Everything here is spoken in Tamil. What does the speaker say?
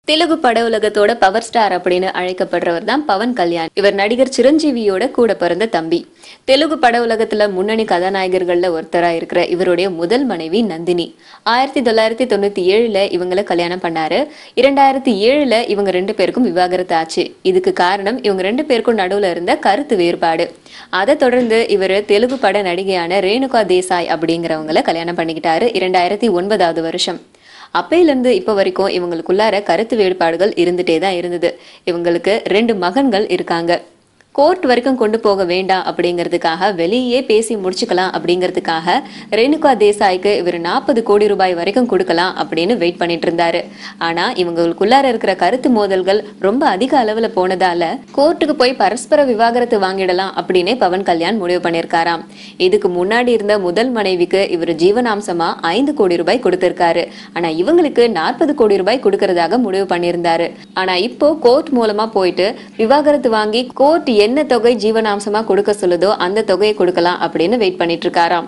தெலுங்கு பட உலகத்தோட பவர் ஸ்டார் அப்படின்னு அழைக்கப்படுறவர் தான் பவன் கல்யாண் இவர் நடிகர் சிரஞ்சீவியோட கூட பிறந்த தம்பி தெலுங்கு பட உலகத்துல முன்னணி கதாநாயகர்கள்ல ஒருத்தரா இருக்கிற இவருடைய முதல் மனைவி நந்தினி ஆயிரத்தி தொள்ளாயிரத்தி தொண்ணூத்தி ஏழுல இவங்கள கல்யாணம் பண்ணாரு இரண்டாயிரத்தி ஏழுல இவங்க ரெண்டு பேருக்கும் விவாகரத்து ஆச்சு இதுக்கு காரணம் இவங்க ரெண்டு பேருக்கும் நடுவுல இருந்த கருத்து வேறுபாடு அதை தொடர்ந்து இவர் தெலுங்கு பட நடிகையான ரேணுகா தேசாய் அப்படிங்கிறவங்கள கல்யாணம் பண்ணிக்கிட்டாரு இரண்டாயிரத்தி ஒன்பதாவது வருஷம் அப்பையிலேருந்து இப்போ வரைக்கும் இவங்களுக்குள்ளார கருத்து வேறுபாடுகள் இருந்துட்டே தான் இருந்தது இவங்களுக்கு ரெண்டு மகன்கள் இருக்காங்க கோர்ட் வரைக்கும் கொண்டு போக வேண்டாம் அப்படிங்கிறதுக்காக வெளியே பேசி முடிச்சுக்கலாம் அப்படிங்கிறதுக்காக ரேணுகா தேசாய்க்கு இவர் நாற்பது கோடி ரூபாய் வரைக்கும் கொடுக்கலாம் அப்படின்னு வெயிட் பண்ணிட்டு இருந்தாரு ஆனா இவங்களுக்குள்ளார இருக்கிற கருத்து மோதல்கள் ரொம்ப அதிக அளவுல போனதால கோர்ட்டுக்கு போய் பரஸ்பர விவாகரத்து வாங்கிடலாம் அப்படின்னே பவன் கல்யாண் முடிவு பண்ணியிருக்காராம் இதுக்கு முன்னாடி இருந்த முதல் மனைவிக்கு இவர் ஜீவனாம்சமா ஐந்து கோடி ரூபாய் கொடுத்திருக்காரு ஆனா இவங்களுக்கு நாற்பது கோடி ரூபாய் கொடுக்கறதாக முடிவு பண்ணியிருந்தாரு ஆனா இப்போ கோர்ட் மூலமா போயிட்டு விவாகரத்து வாங்கி கோர்ட் என்ன தொகை ஜீவனாம்சமா கொடுக்க சொல்லுதோ அந்த தொகையை கொடுக்கலாம் அப்படின்னு வெயிட் பண்ணிட்டு இருக்காராம்